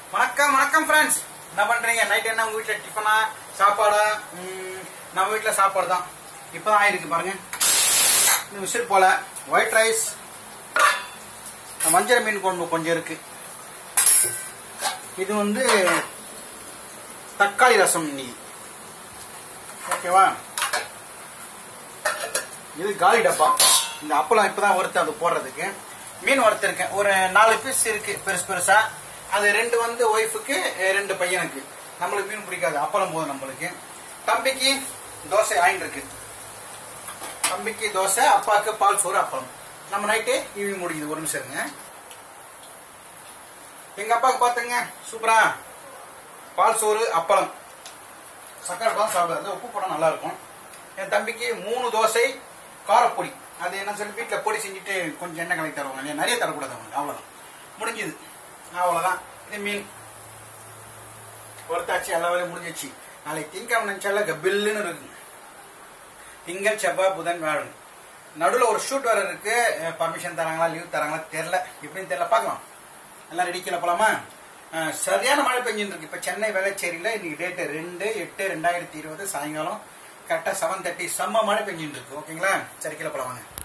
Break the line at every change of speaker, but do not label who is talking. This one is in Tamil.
வணக்கம் வணக்கம் ஃப்ரெண்ட்ஸ் என்ன பண்றீங்க நைட் என்ன உங்க வீட்ல டிஃபனா சாப்பாடா ம், நம்ம வீட்ல சாப்பாடு தான் இப்பதான் ஆயிருக்கு பாருங்க இன்னும் விசில் போல ஒயிட் ரைஸ் மஞ்சள் மீன் கொண்டு கொஞ்சம் இருக்கு இது வந்து தக்காளி ரசம் இன்னைக்கு ஓகேவா இது காலி டப்பா இந்த அப்பளம் இப்பதான் வறுத்து அது போடுறதுக்கு மீன் வறுத்திருக்கேன் ஒரு நாலு பீஸ் இருக்கு பெருசு பெருசா அது ரெண்டு வந்து ஒய்ஃபுக்கு ரெண்டு பையனுக்கு நம்மளுக்கு மீன் பிடிக்காது அப்பளம் போதும் நம்மளுக்கு தம்பிக்கு தோசை ஆயின் இருக்கு தம்பிக்கு தோசை அப்பாவுக்கு பால் சோறு அப்பளம் நம்ம நைட்டு ஈவினிங் முடிக்குது ஒரு நிமிஷம் இருங்க எங்க அப்பாவுக்கு பாத்துங்க சூப்பரா பால் சோறு அப்பளம் சக்கரை பழம் சாப்பிடாது உப்பு படம் நல்லா இருக்கும் என் தம்பிக்கு மூணு தோசை காரப்பொடி அது என்ன சொல்லி வீட்டில் பொடி செஞ்சுட்டு கொஞ்சம் எண்ணெய் கலக்கி தருவாங்க இல்லையா நிறைய தரக்கூடாது அவங்களுக்கு அவ்வளோதான் முடிஞ்சுது அவ்வளோதான் இது மீன் ஒருத்தாச்சு எல்லா வேலையும் முடிஞ்சிச்சு நாளைக்கு திங்கக்கிழமை நினச்சால கபில்லுன்னு இருக்கு திங்கள் செவ்வாய் புதன் வியாழன் நடுவில் ஒரு ஷூட் வேற இருக்கு பர்மிஷன் தராங்களா லீவ் தராங்களா தெரில எப்படின்னு தெரில பார்க்கலாம் எல்லாம் ரெடிக்கல போலாமா அஹ், சரியான மழை பெஞ்சுட்டு இருக்கு இப்போ சென்னை வேளச்சேரியில் இன்னைக்கு டேட்டு ரெண்டு எட்டு ரெண்டாயிரத்தி இருபது சாயங்காலம் கரெக்டாக செவன் தேர்ட்டி செம்ம மழை பெஞ்சுட்டு இருக்கு ஓகேங்களா சரி கீழே போலாம் வாங்க